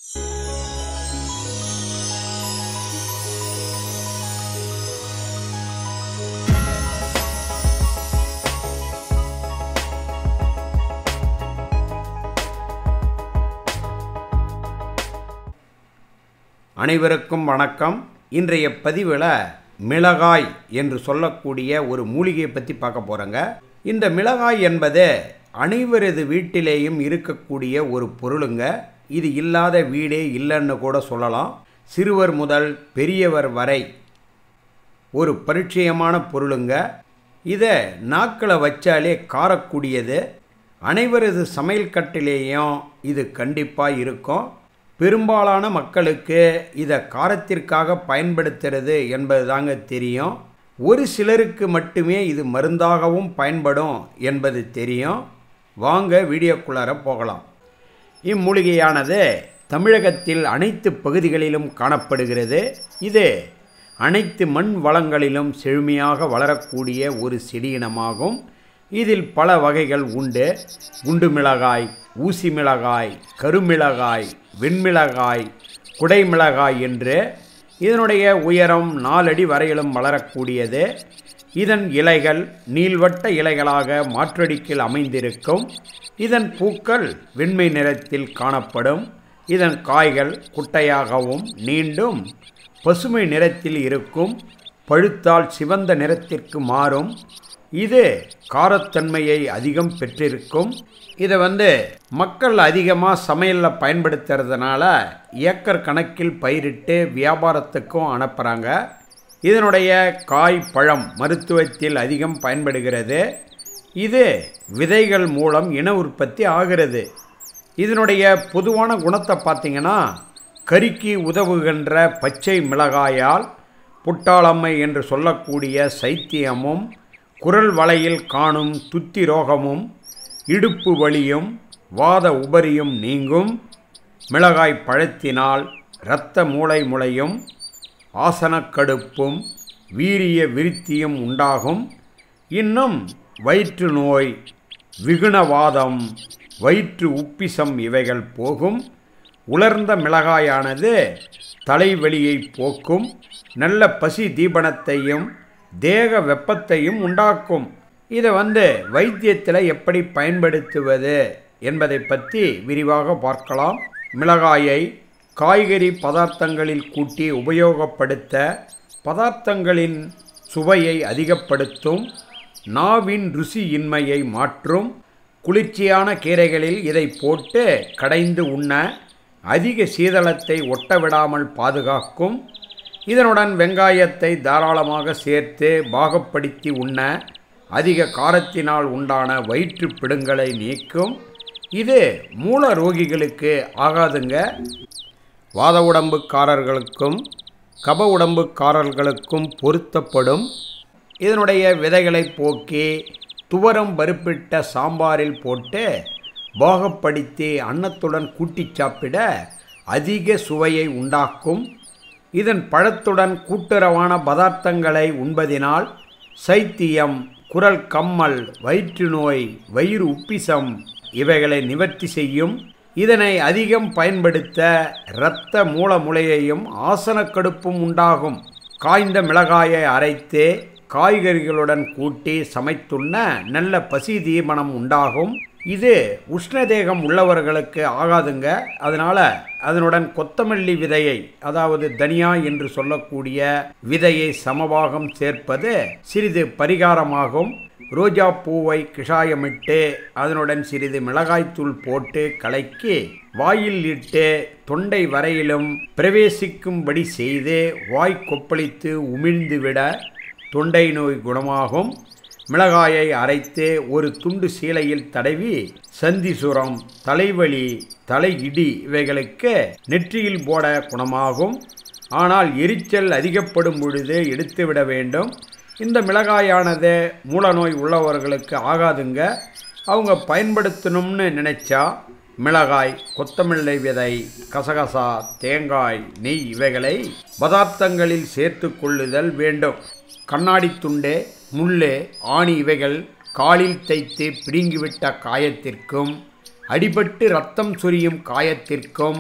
அனைவருக்கும் வணக்கம் இன்றைய பதிவில் மிளகாய் என்று சொல்லக்கூடிய ஒரு மூலிகையை பற்றி பார்க்க போகிறோங்க இந்த மிளகாய் என்பது அனைவரது வீட்டிலேயும் இருக்கக்கூடிய ஒரு பொருளுங்க இது இல்லாத வீடே இல்லைன்னு கூட சொல்லலாம் சிறுவர் முதல் பெரியவர் வரை ஒரு பரிச்சயமான பொருளுங்க இதை நாக்கில் வச்சாலே காரக்கூடியது அனைவரது சமையல் கட்டிலேயும் இது கண்டிப்பாக இருக்கும் பெரும்பாலான மக்களுக்கு இதை காரத்திற்காக பயன்படுத்துறது என்பது தாங்க தெரியும் ஒரு சிலருக்கு மட்டுமே இது மருந்தாகவும் பயன்படும் என்பது தெரியும் வாங்க வீடியோக்குள்ளார போகலாம் இம்மூலிகையானது தமிழகத்தில் அனைத்து பகுதிகளிலும் காணப்படுகிறது இது அனைத்து மண் வளங்களிலும் செழுமையாக வளரக்கூடிய ஒரு செடியினமாகும் இதில் பல வகைகள் உண்டு குண்டு மிளகாய் ஊசி மிளகாய் கருமிளகாய் வெண்மிளகாய் குடைமிளகாய் என்று இதனுடைய உயரம் நாலடி வரையிலும் வளரக்கூடியது இதன் இலைகள் நீள்வட்ட இலைகளாக மாற்றடிக்கில் அமைந்திருக்கும் இதன் பூக்கள் வெண்மை நிறத்தில் காணப்படும் இதன் காய்கள் குட்டையாகவும் நீண்டும் பசுமை நிறத்தில் இருக்கும் பழுத்தால் சிவந்த நிறத்திற்கு மாறும் இது காரத்தன்மையை அதிகம் பெற்றிருக்கும் இதை வந்து மக்கள் அதிகமாக சமையலில் பயன்படுத்துறதுனால ஏக்கர் கணக்கில் பயிரிட்டு வியாபாரத்துக்கும் அனுப்புகிறாங்க இதனுடைய காய் பழம் மருத்துவத்தில் அதிகம் பயன்படுகிறது இது விதைகள் மூலம் இன உற்பத்தி ஆகிறது இதனுடைய பொதுவான குணத்தை பார்த்தீங்கன்னா கறிக்கு உதவுகின்ற பச்சை மிளகாயால் புட்டாளம்மை என்று சொல்லக்கூடிய சைத்தியமும் குரல் வலையில் காணும் துத்தி ரோகமும் இடுப்பு வலியும் வாத உபரியும் நீங்கும் மிளகாய் பழத்தினால் இரத்த மூளை முளையும் ஆசனக்கடுப்பும் வீரிய விருத்தியும் உண்டாகும் இன்னும் வயிற்று நோய் விகுணவாதம் வயிற்று உப்பிசம் இவைகள் போகும் உலர்ந்த மிளகாயானது தலைவலியை போக்கும் நல்ல பசி தீபனத்தையும் தேக வெப்பத்தையும் உண்டாக்கும் இதை வந்து வைத்தியத்தில் எப்படி பயன்படுத்துவது என்பதை பற்றி விரிவாக பார்க்கலாம் மிளகாயை காய்கறி பதார்த்தங்களில் கூட்டி உபயோகப்படுத்த பதார்த்தங்களின் சுவையை அதிகப்படுத்தும் நாவின் ருசியின்மையை மாற்றும் குளிர்ச்சியான கீரைகளில் இதை போட்டு கடைந்து உண்ண அதிக சீதளத்தை ஒட்டவிடாமல் பாதுகாக்கும் இதனுடன் வெங்காயத்தை தாராளமாக சேர்த்து பாகப்படுத்தி உண்ண அதிக காரத்தினால் உண்டான வயிற்று பிடுங்களை நீக்கும் இது மூல ரோகிகளுக்கு ஆகாதுங்க வாத உடம்புக்காரர்களுக்கும் கப உடம்புக்காரர்களுக்கும் பொருத்தப்படும் இதனுடைய விதைகளை போக்கி துவரம் பருப்பிட்ட சாம்பாரில் போட்டு போகப்படுத்தி அன்னத்துடன் கூட்டி சாப்பிட அதிக சுவையை உண்டாக்கும் இதன் பழத்துடன் கூட்டுறவான பதார்த்தங்களை உண்பதினால் சைத்தியம் குரல் கம்மல் வயிற்று நோய் வயிறு உப்பிசம் இவைகளை நிவர்த்தி செய்யும் இதனை அதிகம் பயன்படுத்த இரத்த மூலமுலையையும் ஆசனக்கடுப்பும் உண்டாகும் காய்ந்த மிளகாயை அரைத்து காய்கறிகளுடன் கூட்டி சமைத்துண்ண நல்ல பசி தீபனம் உண்டாகும் இது உஷ்ணதேகம் உள்ளவர்களுக்கு ஆகாதுங்க அதனால் அதனுடன் கொத்தமல்லி விதையை அதாவது தனியா என்று சொல்லக்கூடிய விதையை சமபாகம் சேர்ப்பது சிறிது பரிகாரமாகும் ரோஜா பூவை கிஷாயமிட்டு அதனுடன் சிறிது மிளகாய்த்தூள் போட்டு கலக்கி வாயில் இட்டு தொண்டை வரையிலும் பிரவேசிக்கும்படி செய்து வாய் கொப்பளித்து உமிழ்ந்துவிட தொண்டை நோய் குணமாகும் மிளகாயை அரைத்து ஒரு துண்டு சீலையில் தடவி சந்திசுரம் தலைவலி தலை இடி இவைகளுக்கு நெற்றியில் போட குணமாகும் ஆனால் எரிச்சல் அதிகப்படும் பொழுது எடுத்துவிட வேண்டும் இந்த மிளகாயானது மூலநோய் உள்ளவர்களுக்கு ஆகாதுங்க அவங்க பயன்படுத்தணும்னு நினைச்சா மிளகாய் கொத்தமல்லி விதை கசகசா தேங்காய் நெய் இவைகளை பதார்த்தங்களில் சேர்த்து கொள்ளுதல் வேண்டும் கண்ணாடி துண்டு முள்ளு ஆணி இவைகள் காலில் தைத்து பிடுங்கிவிட்ட காயத்திற்கும் அடிபட்டு ரத்தம் சொரியும் காயத்திற்கும்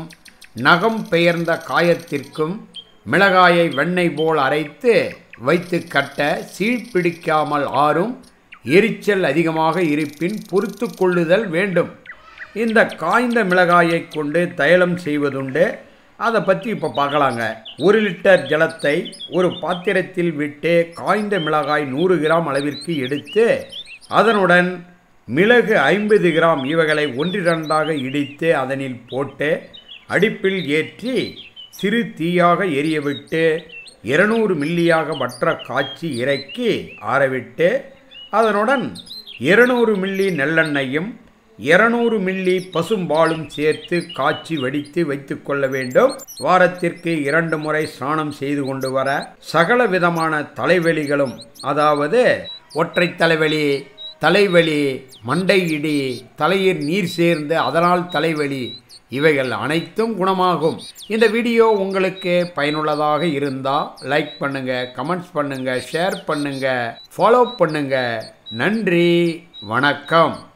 நகம் பெயர்ந்த காயத்திற்கும் மிளகாயை வெண்ணெய் போல் அரைத்து வைத்து கட்ட சீழ்பிடிக்காமல் ஆறும் எரிச்சல் அதிகமாக இருப்பின் பொறுத்து கொள்ளுதல் வேண்டும் இந்த காய்ந்த மிளகாயை கொண்டு தைலம் செய்வதுண்டு அதை பற்றி இப்போ பார்க்கலாங்க ஒரு லிட்டர் ஜலத்தை ஒரு பாத்திரத்தில் விட்டு காய்ந்த மிளகாய் நூறு கிராம் அளவிற்கு எடுத்து அதனுடன் மிளகு ஐம்பது கிராம் இவைகளை ஒன்றிரண்டாக இடித்து அதனில் போட்டு அடுப்பில் ஏற்றி சிறு தீயாக எரியவிட்டு இருநூறு மில்லியாக வற்ற காய்ச்சி இறக்கி ஆறவிட்டு அதனுடன் இருநூறு மில்லி நல்லெண்ணெயும் இருநூறு மில்லி பசும்பாலும் சேர்த்து காய்ச்சி வடித்து வைத்துக் கொள்ள வேண்டும் வாரத்திற்கு இரண்டு முறை ஸ்நானம் செய்து கொண்டு வர சகல விதமான தலைவலிகளும் அதாவது ஒற்றை தலைவலி தலைவலி மண்டை இடி தலையில் நீர் சேர்ந்து அதனால் தலைவலி இவைகள் அனைத்தும் குணமாகும் இந்த வீடியோ உங்களுக்கு பயனுள்ளதாக இருந்தால் லைக் பண்ணுங்க கமெண்ட்ஸ் பண்ணுங்க ஷேர் பண்ணுங்க ஃபாலோ பண்ணுங்க நன்றி வணக்கம்